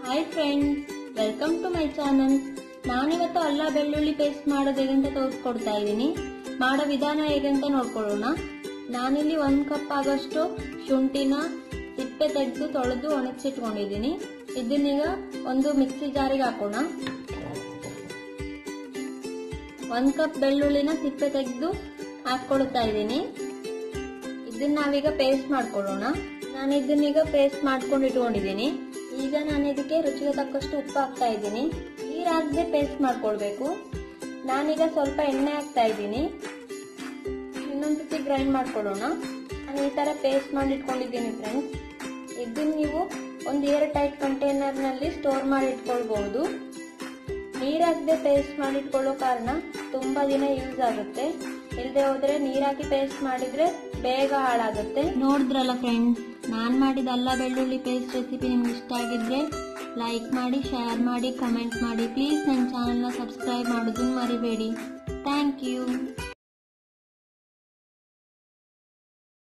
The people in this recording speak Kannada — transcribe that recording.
hi friends welcome to my channel ನಾನಿವತ್ತು ಅಲ್ಲ ಬೆಳ್ಳುಳ್ಳಿ ಪೇಸ್ಟ್ ಮಾಡೋದು ಹೇಗಂತ ತೋರಿಸ್ಕೊಡ್ತಾ ಇದ್ದೀನಿ ಮಾಡೋ ವಿಧಾನ ಹೇಗಂತ ನೋಡ್ಕೊಳ್ಳೋಣ ನಾನಿಲ್ಲಿ ಒಂದ್ ಕಪ್ ಆಗೋಷ್ಟು ಶುಂಠಿನ ಸಿಪ್ಪೆ ತೆಗೆದು ತೊಳೆದು ಒಣಗಿಸಿಟ್ಕೊಂಡಿದ್ದೀನಿ ಇದನ್ನೀಗ ಒಂದು ಮಿಕ್ಸಿ ಜಾರಿಗೆ ಹಾಕೋಣ ಒಂದ್ ಕಪ್ ಬೆಳ್ಳುಳ್ಳಿನ ಸಿಪ್ಪೆ ತೆಗೆದು ಹಾಕೊಳ್ತಾ ಇದ್ದೀನಿ ಇದನ್ನ ನಾವೀಗ ಪೇಸ್ಟ್ ಮಾಡ್ಕೊಳ್ಳೋಣ ನಾನು ಇದನ್ನೀಗ ಪೇಸ್ಟ್ ಮಾಡ್ಕೊಂಡು ಇಟ್ಕೊಂಡಿದ್ದೀನಿ ಈಗ ನಾನು ಇದಕ್ಕೆ ರುಚಿಗೆ ತಕ್ಕಷ್ಟು ಉಪ್ಪು ಹಾಕ್ತಾ ಇದ್ದೀನಿ ನೀರ್ ಹಾಕದೆ ಪೇಸ್ಟ್ ಮಾಡ್ಕೊಳ್ಬೇಕು ನಾನೀಗ ಸ್ವಲ್ಪ ಎಣ್ಣೆ ಹಾಕ್ತಾ ಇದ್ದೀನಿ ಇನ್ನೊಂದ್ಸತಿ ಗ್ರೈಂಡ್ ಮಾಡ್ಕೊಳ್ಳೋಣ ನಾನು ಈ ತರ ಪೇಸ್ಟ್ ಮಾಡಿ ಇಟ್ಕೊಂಡಿದ್ದೀನಿ ಫ್ರೆಂಡ್ಸ್ ಇದನ್ನ ನೀವು ಒಂದು ಏರ್ ಟೈಟ್ ಕಂಟೈನರ್ ನಲ್ಲಿ ಸ್ಟೋರ್ ಮಾಡಿ ಇಟ್ಕೊಳ್ಬಹುದು ನೀರ್ ಹಾಕದೆ ಪೇಸ್ಟ್ ಮಾಡಿ ಇಟ್ಕೊಳ್ಳೋ ಕಾರಣ ತುಂಬಾ ದಿನ ಯೂಸ್ ಆಗುತ್ತೆ ಇಲ್ಲದೆ ಹೋದ್ರೆ ನೀರ್ ಹಾಕಿ ಪೇಸ್ಟ್ ಮಾಡಿದ್ರೆ ಬೇಗ ಹಾಳಾಗುತ್ತೆ ನೋಡಿದ್ರಲ್ಲ ಫ್ರೆಂಡ್ಸ್ ನಾನ್ ಮಾಡಿದ ಅಲ್ಲ ಬೆಳ್ಳುಳ್ಳಿ ಪೇಸ್ಟ್ ರೆಸಿಪಿ ನಿಮ್ಗೆ ಇಷ್ಟ ಆಗಿದ್ರೆ ಲೈಕ್ ಮಾಡಿ ಶೇರ್ ಮಾಡಿ ಕಮೆಂಟ್ ಮಾಡಿ ಪ್ಲೀಸ್ ನನ್ನ ಚಾನಲ್ನ ಸಬ್ಸ್ಕ್ರೈಬ್ ಮಾಡೋದನ್ನ ಮರಿಬೇಡಿ ಥ್ಯಾಂಕ್ ಯು